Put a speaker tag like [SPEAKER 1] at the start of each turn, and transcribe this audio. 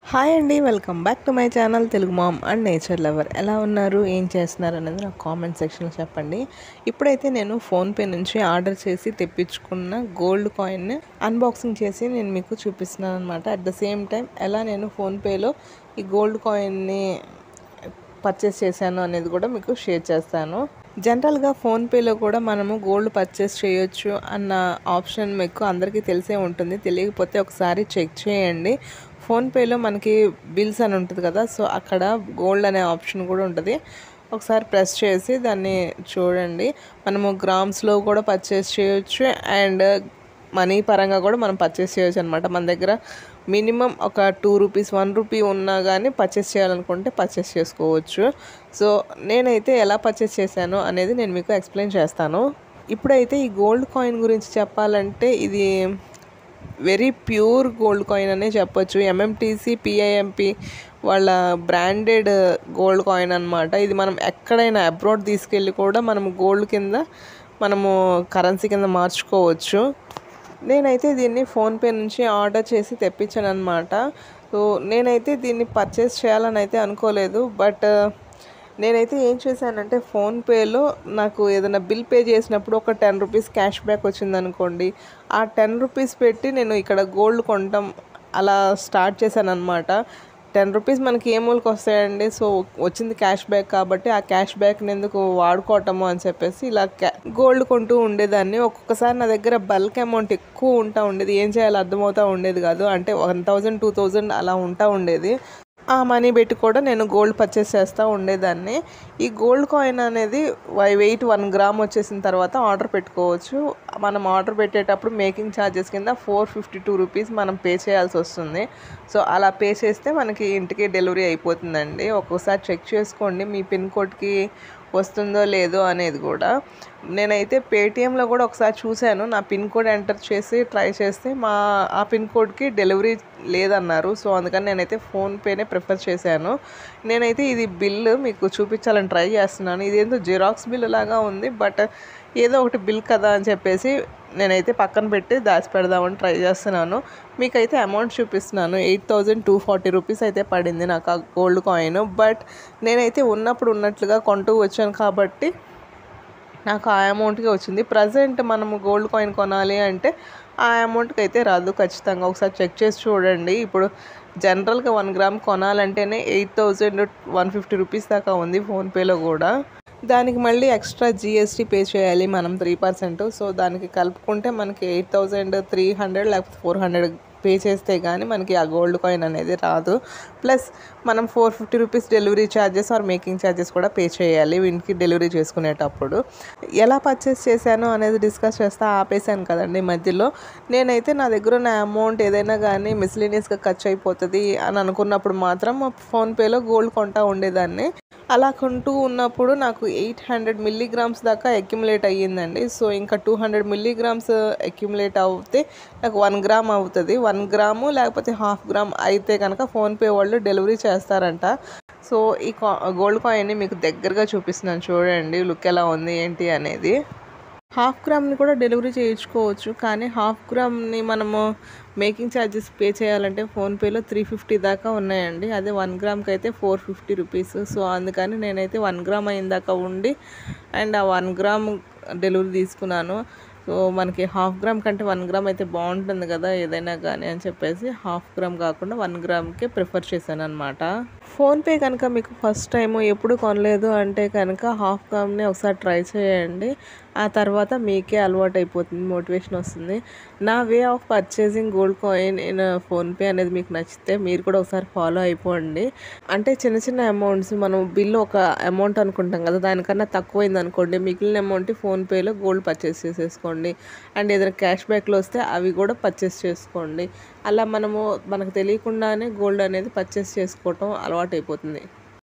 [SPEAKER 1] hi అండి welcome back to my channel Telugu mom and nature lover ఎలా ఉన్నారు ఏం చేస్తున్నారు అనేది నాకు కామెంట్ సెక్షన్లో చెప్పండి ఇప్పుడైతే నేను ఫోన్పే నుంచి ఆర్డర్ చేసి తెప్పించుకున్న గోల్డ్ కాయిన్ అన్బాక్సింగ్ చేసి నేను మీకు చూపిస్తున్నాను అనమాట అట్ ద సేమ్ టైం ఎలా నేను ఫోన్పేలో ఈ గోల్డ్ కాయిన్ని పర్చేస్ చేశాను అనేది కూడా మీకు షేర్ చేస్తాను జనరల్గా ఫోన్పేలో కూడా మనము గోల్డ్ పర్చేస్ చేయొచ్చు అన్న ఆప్షన్ మీకు అందరికీ తెలిసే ఉంటుంది తెలియకపోతే ఒకసారి చెక్ చేయండి ఫోన్పేలో మనకి బిల్స్ అని ఉంటుంది కదా సో అక్కడ గోల్డ్ అనే ఆప్షన్ కూడా ఉంటుంది ఒకసారి ప్రెస్ చేసి దాన్ని చూడండి మనము గ్రామ్స్లో కూడా పర్చేస్ చేయొచ్చు అండ్ మనీ పరంగా కూడా మనం పర్చేస్ చేయొచ్చు అనమాట మన దగ్గర మినిమం ఒక టూ రూపీస్ వన్ రూపీ ఉన్నా కానీ పర్చేస్ చేయాలనుకుంటే పర్చేస్ చేసుకోవచ్చు సో నేనైతే ఎలా పర్చేస్ చేశాను అనేది నేను మీకు ఎక్స్ప్లెయిన్ చేస్తాను ఇప్పుడైతే ఈ గోల్డ్ కాయిన్ గురించి చెప్పాలంటే ఇది వెరీ ప్యూర్ గోల్డ్ కాయిన్ అనే చెప్పొచ్చు ఎంఎంటీసీ పిఐఎంపి వాళ్ళ బ్రాండెడ్ గోల్డ్ కాయిన్ అనమాట ఇది మనం ఎక్కడైనా అబ్రాడ్ తీసుకెళ్ళి కూడా మనం గోల్డ్ కింద మనము కరెన్సీ కింద మార్చుకోవచ్చు నేనైతే దీన్ని ఫోన్పే నుంచి ఆర్డర్ చేసి తెప్పించాను అనమాట సో నేనైతే దీన్ని పర్చేస్ చేయాలని అయితే అనుకోలేదు బట్ నేనైతే ఏం చేశానంటే ఫోన్పేలో నాకు ఏదైనా బిల్ పే చేసినప్పుడు ఒక టెన్ రూపీస్ క్యాష్ బ్యాక్ వచ్చిందనుకోండి ఆ టెన్ రూపీస్ పెట్టి నేను ఇక్కడ గోల్డ్ కొనటం అలా స్టార్ట్ చేశాను అనమాట టెన్ రూపీస్ మనకి ఏ మూలకి వస్తాయండి సో వచ్చింది క్యాష్ బ్యాక్ కాబట్టి ఆ క్యాష్ బ్యాక్ని ఎందుకు వాడుకోవటము అని చెప్పేసి ఇలా క్యా గోల్డ్ కొంటూ ఉండేదాన్ని ఒక్కొక్కసారి నా దగ్గర బల్క్ అమౌంట్ ఎక్కువ ఉంటా ఉండేది ఏం చేయాలో అర్థమవుతా ఉండేది కాదు అంటే వన్ థౌజండ్ టూ థౌజండ్ అలా ఉంటా ఉండేది ఆ మనీ పెట్టి కూడా నేను గోల్డ్ పర్చేస్ చేస్తూ ఉండేదాన్ని ఈ గోల్డ్ కాయిన్ అనేది వెయిట్ వన్ గ్రామ్ వచ్చేసిన తర్వాత ఆర్డర్ పెట్టుకోవచ్చు మనం ఆర్డర్ పెట్టేటప్పుడు మేకింగ్ ఛార్జెస్ కింద ఫోర్ ఫిఫ్టీ టూ రూపీస్ మనం పే చేయాల్సి వస్తుంది సో అలా పే చేస్తే మనకి ఇంటికి డెలివరీ అయిపోతుందండి ఒక్కోసారి చెక్ చేసుకోండి మీ పిన్ కోడ్కి వస్తుందో లేదో అనేది కూడా నేనైతే పేటిఎంలో కూడా ఒకసారి చూశాను నా పిన్ కోడ్ ఎంటర్ చేసి ట్రై చేస్తే మా ఆ పిన్ కోడ్కి డెలివరీ లేదన్నారు సో అందుకని నేనైతే ఫోన్పేనే ప్రిఫర్ చేశాను నేనైతే ఇది బిల్ మీకు చూపించాలని ట్రై చేస్తున్నాను ఇదేందో జిరాక్స్ బిల్ లాగా ఉంది బట్ ఏదో ఒకటి బిల్ కదా అని చెప్పేసి నేనైతే పక్కన పెట్టి దాచి పెడదామని ట్రై చేస్తున్నాను మీకైతే అమౌంట్ చూపిస్తున్నాను eight thousand two forty rupees అయితే పడింది నాకు ఆ గోల్డ్ కాయిన్ బట్ నేనైతే ఉన్నప్పుడు ఉన్నట్లుగా కొంటూ వచ్చాను కాబట్టి నాకు ఆ అమౌంట్కి వచ్చింది ప్రజెంట్ మనము గోల్డ్ కాయిన్ కొనాలి అంటే ఆ అమౌంట్కి అయితే రాదు ఖచ్చితంగా ఒకసారి చెక్ చేసి చూడండి ఇప్పుడు జనరల్గా వన్ గ్రామ్ కొనాలంటేనే eight thousand one fifty rupees దాకా ఉంది ఫోన్పేలో కూడా దానికి మళ్ళీ ఎక్స్ట్రా జిఎస్టీ పే చేయాలి మనం త్రీ పర్సెంట్ సో దానికి కలుపుకుంటే మనకి ఎయిట్ థౌజండ్ త్రీ హండ్రెడ్ లేకపోతే ఫోర్ హండ్రెడ్ పే చేస్తే కానీ మనకి ఆ గోల్డ్ కాయిన్ అనేది రాదు ప్లస్ మనం four fifty rupees delivery charges or making charges కూడా పే చేయాలి వీటికి డెలివరీ చేసుకునేటప్పుడు ఎలా పర్చేస్ చేశాను అనేది డిస్కస్ చేస్తా ఆపేసాను కదండి మధ్యలో నేనైతే నా దగ్గర ఉన్న అమౌంట్ ఏదైనా కానీ మిస్లీనియస్గా ఖర్చు అయిపోతుంది అని అనుకున్నప్పుడు మాత్రం ఫోన్పేలో గోల్డ్ కొంటా ఉండేదాన్ని అలా కొంటూ ఉన్నప్పుడు నాకు ఎయిట్ హండ్రెడ్ మిల్లీగ్రామ్స్ దాకా అక్యుములేట్ అయ్యిందండి సో ఇంకా టూ హండ్రెడ్ మిల్లీగ్రామ్స్ అక్యుములేట్ అవుతే నాకు వన్ గ్రామ్ అవుతుంది వన్ గ్రాము లేకపోతే హాఫ్ గ్రామ్ అయితే కనుక ఫోన్పే వాళ్ళు డెలివరీ చేస్తారంట సో ఈ కా గోల్డ్ కాయిన్ని మీకు దగ్గరగా చూపిస్తున్నాను చూడండి లుక్ ఎలా ఉంది ఏంటి అనేది హాఫ్ గ్రామ్ని కూడా డెలివరీ చేయించుకోవచ్చు కానీ హాఫ్ గ్రామ్ని మనము మేకింగ్ ఛార్జెస్ పే చేయాలంటే ఫోన్పేలో త్రీ ఫిఫ్టీ దాకా ఉన్నాయండి అదే వన్ గ్రామ్కి అయితే ఫోర్ ఫిఫ్టీ రూపీస్ సో అందుకని నేనైతే వన్ గ్రామ్ అయిన దాకా ఉండి అండ్ ఆ వన్ గ్రామ్ డెలివరీ తీసుకున్నాను సో మనకి హాఫ్ గ్రామ్ కంటే వన్ గ్రామ్ అయితే బాగుంటుంది కదా ఏదైనా కానీ అని చెప్పేసి హాఫ్ గ్రామ్ కాకుండా వన్ గ్రామ్కే ప్రిఫర్ చేశాను అనమాట ఫోన్పే కనుక మీకు ఫస్ట్ టైం ఎప్పుడు కొనలేదు అంటే కనుక హాఫ్ గ్రామ్ని ఒకసారి ట్రై చేయండి ఆ తర్వాత మీకే అలవాటు అయిపోతుంది మోటివేషన్ వస్తుంది నా way of purchasing gold coin in PhonePe అనేది మీకు నచ్చితే మీరు కూడా ఒకసారి ఫాలో అయిపోండి అంటే చిన్న చిన్న అమౌంట్స్ మనం బిల్ ఒక అమౌంట్ అనుకుంటాం కదా దానికన్నా తక్కువైంది అనుకోండి మిగిలిన అమౌంట్ ఫోన్పేలో గోల్డ్ పర్చేస్ చేసేసుకోండి అండ్ ఏదైనా క్యాష్ బ్యాక్లో వస్తే అవి కూడా పర్చేస్ చేసుకోండి అలా మనము మనకు తెలియకుండానే గోల్డ్ అనేది పర్చేస్ చేసుకోవటం అలవాటు అయిపోతుంది